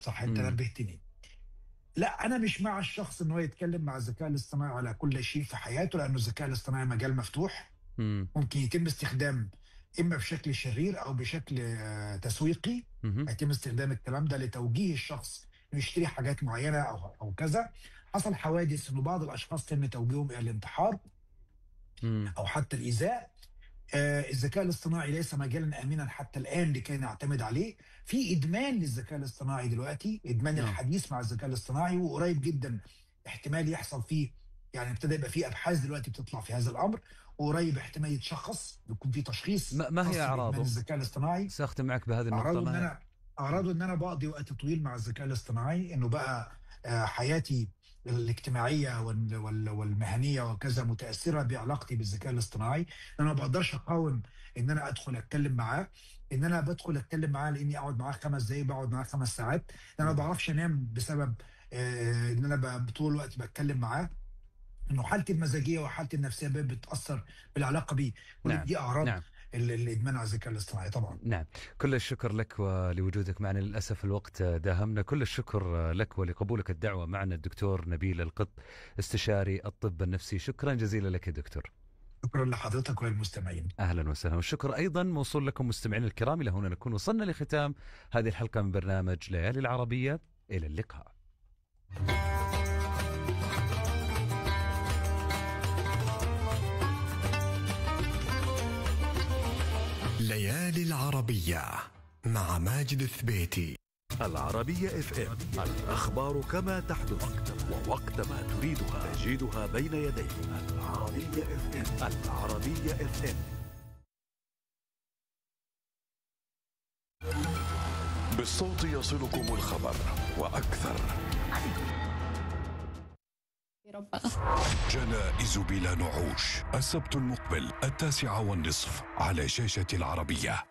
صح انت مم. نبهتني لا انا مش مع الشخص ان هو يتكلم مع الذكاء الاصطناعي على كل شيء في حياته لانه الذكاء الاصطناعي مجال مفتوح مم. ممكن يتم استخدام اما بشكل شرير او بشكل آه، تسويقي مهم. يتم استخدام الكلام ده لتوجيه الشخص انه يشتري حاجات معينه او او كذا حصل حوادث انه بعض الاشخاص تم توجيههم الى الانتحار مم. او حتى الايذاء آه، الذكاء الاصطناعي ليس مجالا امنا حتى الان لكي نعتمد عليه في ادمان للذكاء الاصطناعي دلوقتي ادمان نعم. الحديث مع الذكاء الاصطناعي وقريب جدا احتمال يحصل فيه يعني ابتدى يبقى فيه ابحاث دلوقتي بتطلع في هذا الامر وقريب احتمال يتشخص يكون في تشخيص ما- ما هي خاص بإدمان أعراضه؟ الذكاء الاصطناعي ساختم معك بهذه النقطة اعراضه ان ما هي؟ انا اعراضه ان انا بقضي وقت طويل مع الذكاء الاصطناعي انه بقى آه، حياتي الاجتماعيه وال- وال- والمهنيه وكذا متاثره بعلاقتي بالذكاء الاصطناعي ان انا ما بقدرش اقاوم ان انا ادخل اتكلم معاه ان انا بدخل اتكلم معاه لاني اقعد معاه خمس دقايق بقعد معاه خمس ساعات ان انا ما بعرفش انام بسبب آه، ان انا ب- طول الوقت بتكلم معاه انه حالتي المزاجيه وحالتي النفسيه بقت بتاثر بالعلاقه بيه كل نعم، دي اعراض نعم. ال- الادمان على الذكاء الاصطناعي طبعا نعم كل الشكر لك ولوجودك معنا للأسف الوقت داهمنا كل الشكر لك ولقبولك الدعوة معنا الدكتور نبيل القط استشاري الطب النفسي شكرا جزيلا لك يا دكتور شكرا لحضرتك وللمستمعين اهلا وسهلا والشكر ايضا موصول لكم مستمعينا الكرام الى هنا نكون وصلنا لختام هذه الحلقه من برنامج ليالي العربيه الى اللقاء ليالي العربية مع ماجد الثبيتي العربية اف ام الأخبار كما تحدث ووقت ما تريدها تجدها بين يديك العربية اف ام العربية اف ام بالصوت يصلكم الخبر وأكثر ربنا جنائز بلا نعوش السبت المقبل التاسعة والنصف على شاشة العربية